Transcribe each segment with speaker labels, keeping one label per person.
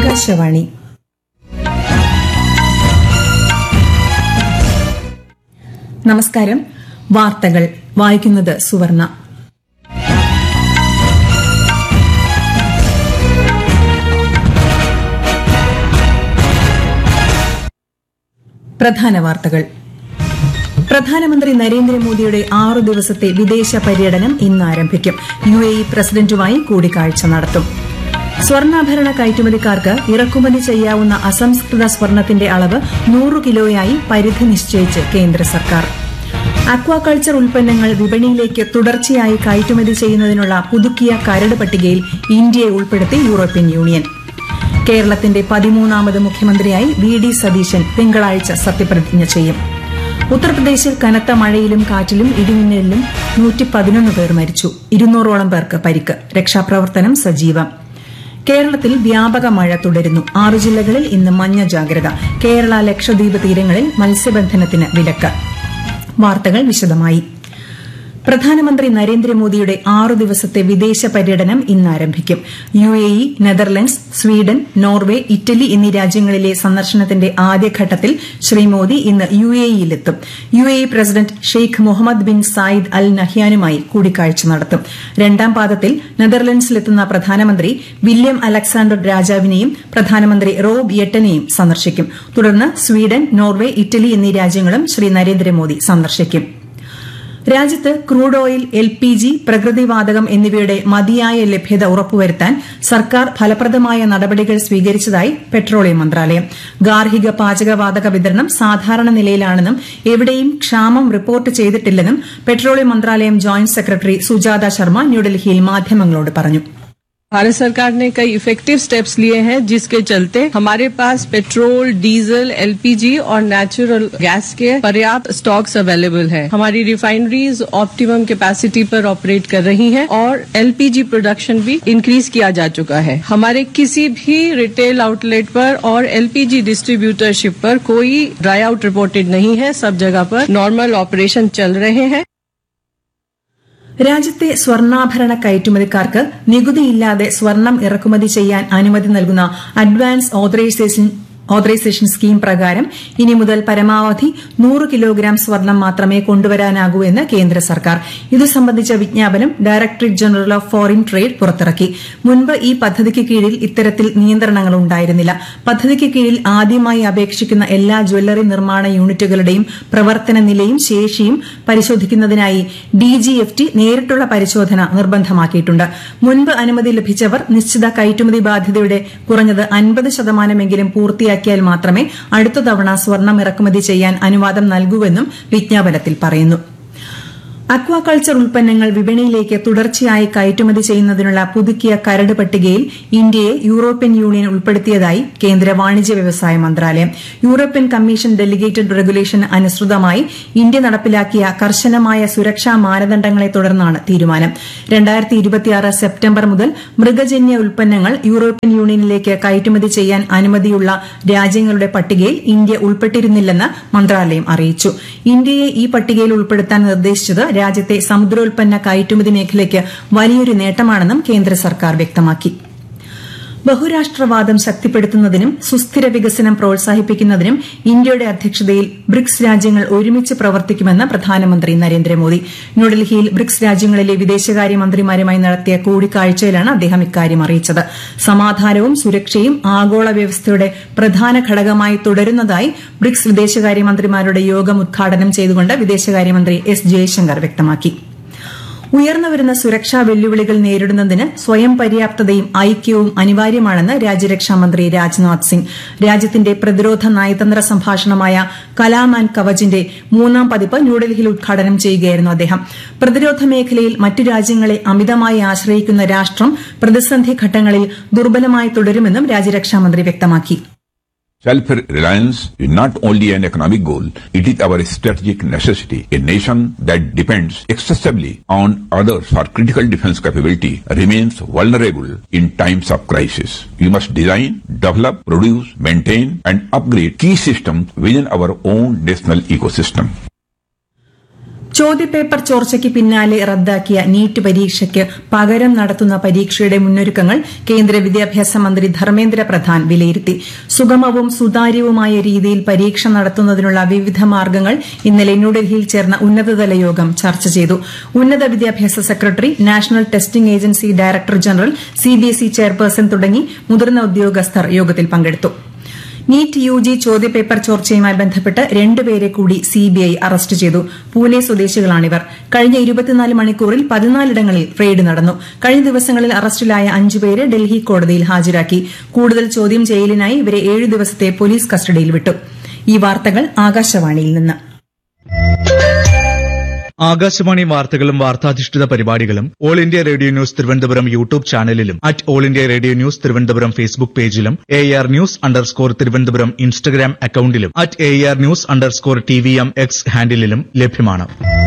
Speaker 1: ആകാശവാണി നമസ്കാരം വാർത്തകൾ വായിക്കുന്നത് സുവർണ പ്രധാന വാർത്തകൾ പ്രധാനമന്ത്രി നരേന്ദ്രമോദിയുടെ ആറു ദിവസത്തെ വിദേശ പര്യടനം ഇന്ന് ആരംഭിക്കും യു എ ഇ പ്രസിഡന്റുമായി കൂടിക്കാഴ്ച നടത്തും സ്വർണ്ണാഭരണ കയറ്റുമതിക്കാർക്ക് ഇറക്കുമതി ചെയ്യാവുന്ന അസംസ്കൃത സ്വർണത്തിന്റെ അളവ് നൂറ് കിലോയായി പരിധി നിശ്ചയിച്ച് കേന്ദ്ര സർക്കാർ അക്വാകൾച്ചർ ഉൽപ്പന്നങ്ങൾ വിപണിയിലേക്ക് തുടർച്ചയായി കയറ്റുമതി ചെയ്യുന്നതിനുള്ള പുതുക്കിയ കരട് പട്ടികയിൽ ഇന്ത്യയെ ഉൾപ്പെടുത്തി യൂറോപ്യൻ യൂണിയൻ കേരളത്തിന്റെ പതിമൂന്നാമത് മുഖ്യമന്ത്രിയായി വി ഡി സതീശൻ തിങ്കളാഴ്ച സത്യപ്രതിജ്ഞ ചെയ്യും ഉത്തർപ്രദേശിൽ കനത്ത മഴയിലും കാറ്റിലും ഇടിമിന്നലിലും നൂറ്റി പതിനൊന്ന് പേർ മരിച്ചു ഇരുന്നൂറോളം പേർക്ക് പരിക്ക് രക്ഷാപ്രവർത്തനം സജീവം കേരളത്തിൽ വ്യാപക മഴ തുടരുന്നു ആറു ജില്ലകളിൽ ഇന്ന് മഞ്ഞ ജാഗ്രത കേരള ലക്ഷദ്വീപ് തീരങ്ങളിൽ മത്സ്യബന്ധനത്തിന് വിലക്ക് വാർത്തകൾ വിശദമായി പ്രധാനമന്ത്രി നരേന്ദ്രമോദിയുടെ ആറു ദിവസത്തെ വിദേശ പര്യടനം ഇന്ന് ആരംഭിക്കും U A E Netherlands Sweden Norway Italy എന്നീ രാജ്യങ്ങളിലെ സന്ദർശനത്തിന്റെ ആദ്യഘട്ടത്തിൽ ശ്രീ മോദി ഇന്ന് യു എ ഇയിലെത്തും U A E president Sheikh Mohammed bin Zayed Al നഹ്യാനുമായി കൂടിക്കാഴ്ച നടത്തും രണ്ടാം പാദത്തിൽ നെതർലൻഡ്സിലെത്തുന്ന പ്രധാനമന്ത്രി വില്യം അലക്സാണ്ടർ രാജാവിനെയും പ്രധാനമന്ത്രി റോബ് യെട്ടനെയും സന്ദർശിക്കും തുടർന്ന് സ്വീഡൻ നോർവേ ഇറ്റലി എന്നീ രാജ്യങ്ങളും ശ്രീ നരേന്ദ്രമോദി സന്ദർശിക്കും രാജ്യത്ത് crude oil L P G പ്രകൃതിവാതകം എന്നിവയുടെ മതിയായ ലഭ്യത ഉറപ്പുവരുത്താൻ സർക്കാർ ഫലപ്രദമായ നടപടികൾ സ്വീകരിച്ചതായി പെട്രോളിയം മന്ത്രാലയം ഗാർഹിക പാചകവാതക വിതരണം സാധാരണ നിലയിലാണെന്നും എവിടെയും ക്ഷാമം റിപ്പോർട്ട് ചെയ്തിട്ടില്ലെന്നും പെട്രോളിയം മന്ത്രാലയം ജോയിന്റ് സെക്രട്ടറി സുജാത ശർമ്മ ന്യൂഡൽഹിയിൽ മാധ്യമങ്ങളോട് പറഞ്ഞു
Speaker 2: भारत सरकार ने कई इफेक्टिव स्टेप्स लिए हैं जिसके चलते हमारे पास पेट्रोल डीजल एलपीजी और नेचुरल गैस के पर्याप्त स्टॉक्स अवेलेबल हैं। हमारी रिफाइनरीज ऑप्टिमम कैपेसिटी पर ऑपरेट कर रही हैं और एलपीजी प्रोडक्शन भी इंक्रीज किया जा चुका है हमारे किसी भी रिटेल आउटलेट पर और एलपीजी डिस्ट्रीब्यूटरशिप पर कोई ड्राई आउट रिपोर्टेड नहीं है सब जगह पर नॉर्मल ऑपरेशन चल रहे हैं
Speaker 1: രാജ്യത്തെ സ്വർണ്ണാഭരണ കയറ്റുമതിക്കാർക്ക് നികുതിയില്ലാതെ സ്വർണം ഇറക്കുമതി ചെയ്യാൻ അനുമതി നൽകുന്ന അഡ്വാൻസ് ഓതറൈസേഷൻ ഓതറൈസേഷൻ സ്കീം പ്രകാരം ഇനി മുതൽ പരമാവധി നൂറ് കിലോഗ്രാം സ്വർണം മാത്രമേ കൊണ്ടുവരാനാകൂ എന്ന് കേന്ദ്ര സർക്കാർ ഇതു സംബന്ധിച്ച വിജ്ഞാപനം directorate general of foreign trade പുറത്തിറക്കി മുൻപ് ഈ പദ്ധതിക്ക് കീഴിൽ ഇത്തരത്തിൽ നിയന്ത്രണങ്ങൾ ഉണ്ടായിരുന്നില്ല പദ്ധതിക്ക് കീഴിൽ ആദ്യമായി അപേക്ഷിക്കുന്ന എല്ലാ ജ്വല്ലറി നിർമ്മാണ യൂണിറ്റുകളുടെയും പ്രവർത്തന നിലയും ശേഷിയും പരിശോധിക്കുന്നതിനായി ഡിജിഎഫ്ടി നേരിട്ടുള്ള പരിശോധന നിർബന്ധമാക്കിയിട്ടുണ്ട് മുൻപ് അനുമതി ലഭിച്ചവർ നിശ്ചിത കയറ്റുമതി ബാധ്യതയുടെ കുറഞ്ഞത് അൻപത് ശതമാനമെങ്കിലും പൂർത്തിയാക്കിയാൽ മാത്രമേ അടുത്ത തവണ സ്വർണം ഇറക്കുമതി ചെയ്യാൻ അനുവാദം നൽകൂവെന്നും വിജ്ഞാപനത്തിൽ പറയുന്നു അക്വാകൾച്ചർ ഉൽപ്പന്നങ്ങൾ വിപണിയിലേക്ക് തുടർച്ചയായി കയറ്റുമതി ചെയ്യുന്നതിനുള്ള പുതുക്കിയ കരട് പട്ടികയിൽ ഇന്ത്യയെ യൂറോപ്യൻ യൂണിയൻ ഉൾപ്പെടുത്തിയതായി കേന്ദ്ര വാണിജ്യ വ്യവസായ മന്ത്രാലയം യൂറോപ്യൻ കമ്മീഷൻ ഡെലിഗേറ്റഡ് റെഗുലേഷൻ അനുസൃതമായി ഇന്ത്യ നടപ്പിലാക്കിയ കർശനമായ സുരക്ഷാ മാനദണ്ഡങ്ങളെ തുടർന്നാണ് തീരുമാനം സെപ്റ്റംബർ മുതൽ മൃഗജന്യ ഉൽപ്പന്നങ്ങൾ യൂറോപ്യൻ യൂണിയനിലേക്ക് കയറ്റുമതി ചെയ്യാൻ അനുമതിയുള്ള രാജ്യങ്ങളുടെ പട്ടികയിൽ ഇന്ത്യ ഉൾപ്പെട്ടിരുന്നില്ലെന്ന് മന്ത്രാലയം അറിയിച്ചു ഇന്ത്യയെ ഈ പട്ടികയിൽ ഉൾപ്പെടുത്താൻ നിർദ്ദേശിച്ചത് രാജ്യത്തെ സമുദ്രോൽപ്പന്ന കയറ്റുമതി മേഖലയ്ക്ക് വലിയൊരു നേട്ടമാണെന്നും കേന്ദ്ര സർക്കാർ വ്യക്തമാക്കി ബഹുരാഷ്ട്രവാദം ശക്തിപ്പെടുത്തുന്നതിനും സുസ്ഥിര വികസനം പ്രോത്സാഹിപ്പിക്കുന്നതിനും ഇന്ത്യയുടെ അധ്യക്ഷതയിൽ ബ്രിക്സ് രാജ്യങ്ങൾ ഒരുമിച്ച് പ്രവർത്തിക്കുമെന്ന് പ്രധാനമന്ത്രി നരേന്ദ്രമോദി ന്യൂഡൽഹിയിൽ ബ്രിക്സ് രാജ്യങ്ങളിലെ വിദേശകാര്യമന്ത്രിമാരുമായി നടത്തിയ കൂടിക്കാഴ്ചയിലാണ് അദ്ദേഹം ഇക്കാര്യം അറിയിച്ചത് സമാധാനവും സുരക്ഷയും ആഗോള വ്യവസ്ഥയുടെ പ്രധാന ഘടകമായി തുടരുന്നതായി ബ്രിക്സ് വിദേശകാര്യമന്ത്രിമാരുടെ യോഗം ഉദ്ഘാടനം ചെയ്തുകൊണ്ട് വിദേശകാര്യമന്ത്രി എസ് ജയശങ്കർ വ്യക്തമാക്കി ഉയർന്നുവരുന്ന സുരക്ഷാ വെല്ലുവിളികൾ നേരിടുന്നതിന് സ്വയം പര്യാപ്തതയും ഐക്യവും അനിവാര്യമാണെന്ന് രാജ്യരക്ഷാമന്ത്രി രാജ്നാഥ് സിംഗ് രാജ്യത്തിന്റെ പ്രതിരോധ നയതന്ത്ര സംഭാഷണമായ കലാം ആൻഡ് കവചിന്റെ മൂന്നാം പതിപ്പ് ന്യൂഡൽഹിയിൽ ഉദ്ഘാടനം ചെയ്യുകയായിരുന്നു അദ്ദേഹം പ്രതിരോധ മേഖലയിൽ മറ്റു രാജ്യങ്ങളെ അമിതമായി ആശ്രയിക്കുന്ന രാഷ്ട്രം പ്രതിസന്ധി ഘട്ടങ്ങളിൽ ദുർബലമായി തുടരുമെന്നും രാജ്യരക്ഷാമന്ത്രി വ്യക്തമാക്കി
Speaker 3: Self-reliance is not only an economic goal, it is our strategic necessity. A nation that depends excessively on others for critical defense capability remains vulnerable in times of crisis. We must design, develop, produce, maintain and upgrade key systems within our own national ecosystem.
Speaker 1: ചോദ്യപേപ്പർ ചോർച്ചയ്ക്ക് പിന്നാലെ റദ്ദാക്കിയ NEET പരീക്ഷയ്ക്ക് പകരം നടത്തുന്ന പരീക്ഷയുടെ മുന്നൊരുക്കങ്ങൾ കേന്ദ്ര വിദ്യാഭ്യാസ മന്ത്രി ധർമ്മേന്ദ്ര പ്രധാൻ വിലയിരുത്തി സുഗമവും സുതാര്യവുമായ രീതിയിൽ പരീക്ഷ നടത്തുന്നതിനുള്ള വിവിധ മാർഗ്ഗങ്ങൾ ഇന്നലെ ന്യൂഡൽഹിയിൽ ചേർന്ന ഉന്നതതല യോഗം ചർച്ച ചെയ്തു ഉന്നത വിദ്യാഭ്യാസ secretary national testing agency director general CBSE chairperson തുടങ്ങി മുതിർന്ന ഉദ്യോഗസ്ഥർ യോഗത്തിൽ പങ്കെടുത്തു നീറ്റ് യു ജി ചോദ്യപേപ്പർ ചോർച്ചയുമായി ബന്ധപ്പെട്ട് രണ്ടുപേരെ കൂടി സിബിഐ അറസ്റ്റ് ചെയ്തു പൂനെ സ്വദേശികളാണിവർ കഴിഞ്ഞ ഇരുപത്തിനാല് മണിക്കൂറിൽ പതിനാലിടങ്ങളിൽ റെയ്ഡ് നടന്നു കഴിഞ്ഞ ദിവസങ്ങളിൽ അറസ്റ്റിലായ അഞ്ചുപേരെ ഡൽഹി കോടതിയിൽ ഹാജരാക്കി കൂടുതൽ ചോദ്യം ചെയ്യലിനായി ഇവരെ ഏഴു ദിവസത്തെ പോലീസ് കസ്റ്റഡിയിൽ വിട്ടു ഈ വാർത്തകൾ ആകാശവാണിയിൽ നിന്ന്
Speaker 4: ആകാശവാണി വാർത്തകളും വാർത്താധിഷ്ഠിത പരിപാടികളും all India radio news Thiruvananthapuram YouTube ചാനലിലും at all India radio news Thiruvananthapuram Facebook പേജിലും A R news underscore Thiruvananthapuram Instagram അക്കൌണ്ടിലും at A R news underscore T V M X ഹാൻഡിലും ലഭ്യമാണ്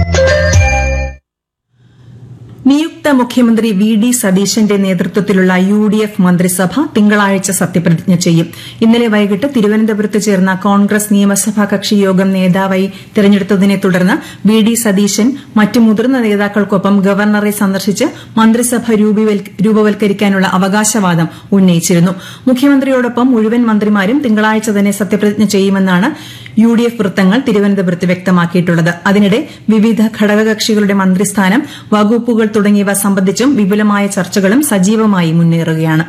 Speaker 1: നിയുക്ത മുഖ്യമന്ത്രി വി ഡി സതീശന്റെ നേതൃത്വത്തിലുള്ള യു ഡി എഫ് മന്ത്രിസഭ തിങ്കളാഴ്ച സത്യപ്രതിജ്ഞ ചെയ്യും ഇന്നലെ വൈകിട്ട് തിരുവനന്തപുരത്ത് ചേർന്ന കോൺഗ്രസ് നിയമസഭാ കക്ഷി യോഗം നേതാവായി തെരഞ്ഞെടുത്തതിനെ തുടർന്ന് വി ഡി സതീശൻ മറ്റ് മുതിർന്ന നേതാക്കൾക്കൊപ്പം ഗവർണറെ സന്ദർശിച്ച് മന്ത്രിസഭ രൂപവൽക്കരിക്കാനുള്ള അവകാശവാദം ഉന്നയിച്ചിരുന്നു മുഖ്യമന്ത്രിയോടൊപ്പം മുഴുവൻ മന്ത്രിമാരും തിങ്കളാഴ്ച തന്നെ സത്യപ്രതിജ്ഞ ചെയ്യുമെന്നാണ് യു ഡി എഫ് വൃത്തങ്ങൾ തിരുവനന്തപുരത്ത് വ്യക്തമാക്കിയിട്ടുള്ളത് അതിനിടെ വിവിധ ഘടകകക്ഷികളുടെ മന്ത്രിസ്ഥാനം വകുപ്പുകൾ തുടങ്ങിയവ സംബന്ധിച്ചും വിപുലമായ ചർച്ചകളും സജീവമായി മുന്നേറുകയാണ്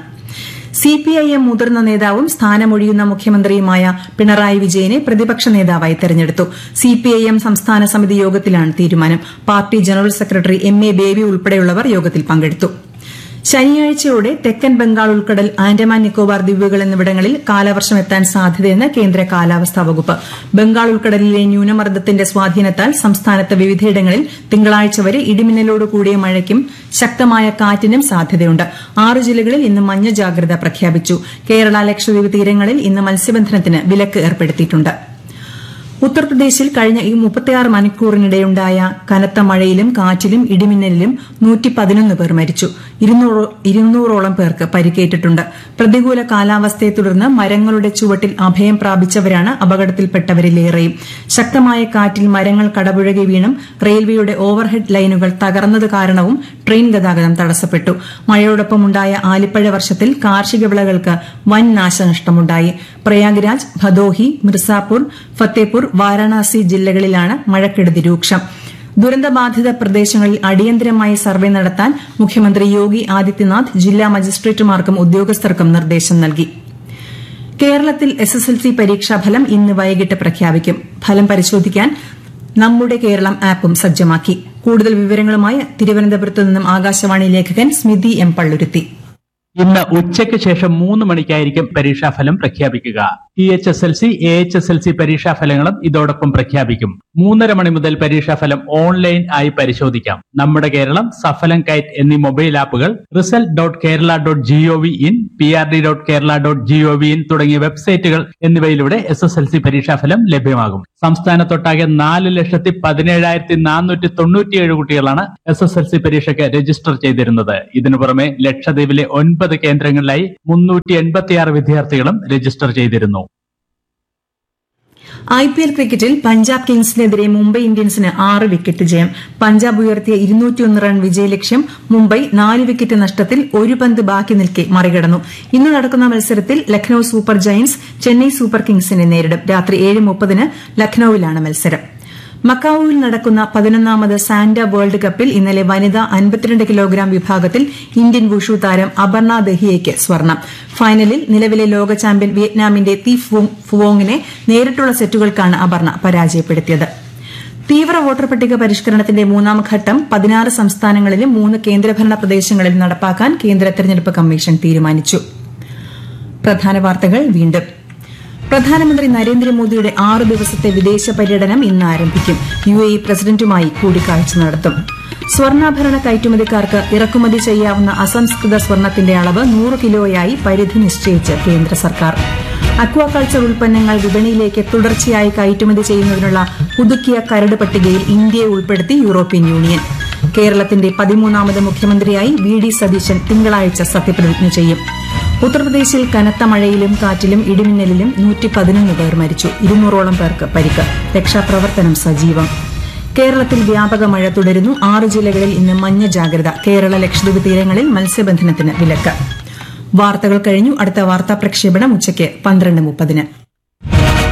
Speaker 1: സിപിഐഎം മുതിർന്ന നേതാവും സ്ഥാനമൊഴിയുന്ന മുഖ്യമന്ത്രിയുമായ പിണറായി വിജയനെ പ്രതിപക്ഷ നേതാവായി തെരഞ്ഞെടുത്തു സിപിഐഎം സംസ്ഥാന സമിതി യോഗത്തിലാണ് തീരുമാനം party general secretary M A Baby ഉൾപ്പെടെയുള്ളവർ യോഗത്തിൽ പങ്കെടുത്തു ശനിയാഴ്ചയോടെ തെക്കൻ ബംഗാൾ ഉൾക്കടൽ ആൻഡമാൻ നിക്കോബാർ ദ്വീപുകൾ എന്നിവിടങ്ങളിൽ കാലവർഷം എത്താൻ സാധ്യതയെന്ന് കേന്ദ്ര കാലാവസ്ഥാ വകുപ്പ് ബംഗാൾ ഉൾക്കടലിലെ ന്യൂനമർദ്ദത്തിന്റെ സ്വാധീനത്താൽ സംസ്ഥാനത്ത് വിവിധയിടങ്ങളിൽ തിങ്കളാഴ്ച വരെ ഇടിമിന്നലോട് കൂടിയ മഴയ്ക്കും ശക്തമായ കാറ്റിനും സാധ്യതയുണ്ട് ആറ് ജില്ലകളിൽ ഇന്ന് മഞ്ഞ ജാഗ്രത പ്രഖ്യാപിച്ചു കേരള ലക്ഷദ്വീപ് തീരങ്ങളിൽ ഇന്ന് മത്സ്യബന്ധനത്തിന് വിലക്ക് ഏർപ്പെടുത്തിയിട്ടുണ്ട് ഉത്തർപ്രദേശിൽ കഴിഞ്ഞ ഈ മുപ്പത്തിയാറ് മണിക്കൂറിനിടെയുണ്ടായ കനത്ത മഴയിലും കാറ്റിലും ഇടിമിന്നലിലും നൂറ്റി പതിനൊന്ന് പേർ മരിച്ചു ഇരുന്നൂറോളം പേർക്ക് പരിക്കേറ്റിട്ടുണ്ട് പ്രതികൂല കാലാവസ്ഥയെ തുടർന്ന് മരങ്ങളുടെ ചുവട്ടിൽ അഭയം പ്രാപിച്ചവരാണ് അപകടത്തിൽപ്പെട്ടവരിലേറെയും ശക്തമായ കാറ്റിൽ മരങ്ങൾ കടപുഴകി വീണും റെയിൽവേയുടെ ഓവർഹെഡ് ലൈനുകൾ തകർന്നത് കാരണവും ട്രെയിൻ ഗതാഗതം തടസ്സപ്പെട്ടു മഴയോടൊപ്പമുണ്ടായ ആലിപ്പഴ വർഷത്തിൽ കാർഷിക വിളകൾക്ക് വൻ നാശനഷ്ടമുണ്ടായി പ്രയാഗ്രാജ് ഭദോഹി മിർസാപൂർ ഫത്തേപൂർ വാരാണസി ജില്ലകളിലാണ് മഴക്കെടുതി രൂക്ഷം ദുരന്തബാധിത പ്രദേശങ്ങളിൽ അടിയന്തരമായി സർവേ നടത്താൻ മുഖ്യമന്ത്രി യോഗി ആദിത്യനാഥ് ജില്ലാ മജിസ്ട്രേറ്റുമാർക്കും ഉദ്യോഗസ്ഥർക്കും നിർദ്ദേശം നൽകി കേരളത്തിൽ എസ് എസ് എൽ സി പരീക്ഷാഫലം ഇന്ന് വൈകിട്ട് പ്രഖ്യാപിക്കും ഫലം പരിശോധിക്കാൻ നമ്മുടെ കേരളം ആപ്പും സജ്ജമാക്കി കൂടുതൽ വിവരങ്ങളുമായി തിരുവനന്തപുരത്ത് നിന്നും ആകാശവാണി ലേഖകൻ സ്മിതി എം പള്ളുരുത്തി
Speaker 5: ഇന്ന് ഉച്ചയ്ക്ക് ശേഷം മൂന്ന് മണിക്കായിരിക്കും പരീക്ഷാഫലം പ്രഖ്യാപിക്കുക T H S L C A H S L C പരീക്ഷാഫലങ്ങളും ഇതോടൊപ്പം പ്രഖ്യാപിക്കും മൂന്നര മണി മുതൽ പരീക്ഷാഫലം ഓൺലൈൻ ആയി പരിശോധിക്കാം നമ്മുടെ കേരളം സഫലം കൈറ്റ് എന്നീ മൊബൈൽ ആപ്പുകൾ result dot Kerala dot G O V in P R D dot Kerala dot G O V in തുടങ്ങിയ വെബ്സൈറ്റുകൾ എന്നിവയിലൂടെ എസ് എസ് എൽ സി പരീക്ഷാഫലം ലഭ്യമാകും സംസ്ഥാനത്തൊട്ടാകെ നാല് ലക്ഷത്തി പതിനേഴായിരത്തി നാനൂറ്റി തൊണ്ണൂറ്റിയേഴ് കുട്ടികളാണ് എസ് എസ് എൽ സി പരീക്ഷയ്ക്ക് രജിസ്റ്റർ ചെയ്തിരുന്നത് ഇതിനു പുറമെ ലക്ഷദ്വീപിലെ ഒൻപത് കേന്ദ്രങ്ങളിലായി മുന്നൂറ്റി എൺപത്തിയാറ് വിദ്യാർത്ഥികളും രജിസ്റ്റർ ചെയ്തിരുന്നു
Speaker 1: ഐ പി എൽ ക്രിക്കറ്റിൽ പഞ്ചാബ് കിങ്സിനെതിരെ മുംബൈ ഇന്ത്യൻസിന് ആറ് വിക്കറ്റ് ജയം പഞ്ചാബ് ഉയർത്തിയ ഇരുന്നൂറ്റിയൊന്ന് റൺ വിജയലക്ഷ്യം മുംബൈ നാല് വിക്കറ്റ് നഷ്ടത്തിൽ ഒരു പന്ത് ബാക്കി നിൽക്കെ മറികടന്നു ഇന്ന് നടക്കുന്ന മത്സരത്തിൽ Lucknow super giants Chennai super കിങ്സിനെ നേരിടും രാത്രി ഏഴ് മുപ്പതിന് ലക്നൌവിലാണ് മത്സരം മക്കാവുവിൽ നടക്കുന്ന പതിനൊന്നാമത് സാന്റ വേൾഡ് കപ്പിൽ ഇന്നലെ വനിതാ അൻപത്തിരണ്ട് കിലോഗ്രാം വിഭാഗത്തിൽ ഇന്ത്യൻ വുഷു താരം അപർണ ദഹിയയ്ക്ക് സ്വർണം ഫൈനലിൽ നിലവിലെ ലോക ചാമ്പ്യൻ വിയറ്റ്നാമിന്റെ തി ഫുവോങ്ങിനെ നേരിട്ടുള്ള സെറ്റുകൾക്കാണ് അപർണ പരാജയപ്പെടുത്തിയത് തീവ്ര വോട്ടർ പട്ടിക പരിഷ്കരണത്തിന്റെ മൂന്നാം ഘട്ടം പതിനാറ് സംസ്ഥാനങ്ങളിലും മൂന്ന് കേന്ദ്രഭരണ പ്രദേശങ്ങളിലും നടപ്പാക്കാൻ കേന്ദ്ര തെരഞ്ഞെടുപ്പ് കമ്മീഷൻ തീരുമാനിച്ചു പ്രധാന വാർത്തകൾ വീണ്ടും പ്രധാനമന്ത്രി നരേന്ദ്രമോദിയുടെ ആറ് ദിവസത്തെ വിദേശ പര്യടനം ഇന്ന് ആരംഭിക്കും യു എ ഇ പ്രസിഡന്റുമായി കൂടിക്കാഴ്ച നടത്തും സ്വർണ്ണാഭരണ കയറ്റുമതിക്കാർക്ക് ഇറക്കുമതി ചെയ്യാവുന്ന അസംസ്കൃത സ്വർണത്തിന്റെ അളവ് നൂറ് കിലോയായി പരിധി നിശ്ചയിച്ച് കേന്ദ്ര സർക്കാർ അക്വാകൾച്ചർ ഉൽപ്പന്നങ്ങൾ വിപണിയിലേക്ക് തുടർച്ചയായി കയറ്റുമതി ചെയ്യുന്നതിനുള്ള പുതുക്കിയ കരട് പട്ടികയിൽ ഇന്ത്യയെ ഉൾപ്പെടുത്തി യൂറോപ്യൻ യൂണിയൻ കേരളത്തിന്റെ പതിമൂന്നാമത് മുഖ്യമന്ത്രിയായി വി ഡി സതീശൻ തിങ്കളാഴ്ച സത്യപ്രതിജ്ഞ ചെയ്യും ഉത്തർപ്രദേശിൽ കനത്ത മഴയിലും കാറ്റിലും ഇടിമിന്നലിലും നൂറ്റി പതിനൊന്ന് പേർ മരിച്ചു ഇരുന്നൂറോളം പേർക്ക് പരിക്ക് രക്ഷാപ്രവർത്തനം സജീവം കേരളത്തിൽ വ്യാപക മഴ തുടരുന്നു ആറ് ജില്ലകളിൽ ഇന്ന് മഞ്ഞ ജാഗ്രത കേരള ലക്ഷദ്വീപ് തീരങ്ങളിൽ മത്സ്യബന്ധനത്തിന് വിലക്ക് വാർത്തകൾ കഴിഞ്ഞു അടുത്ത വാർത്താ പ്രക്ഷേപണം ഉച്ചയ്ക്ക് പന്ത്രണ്ട് മുപ്പതിന്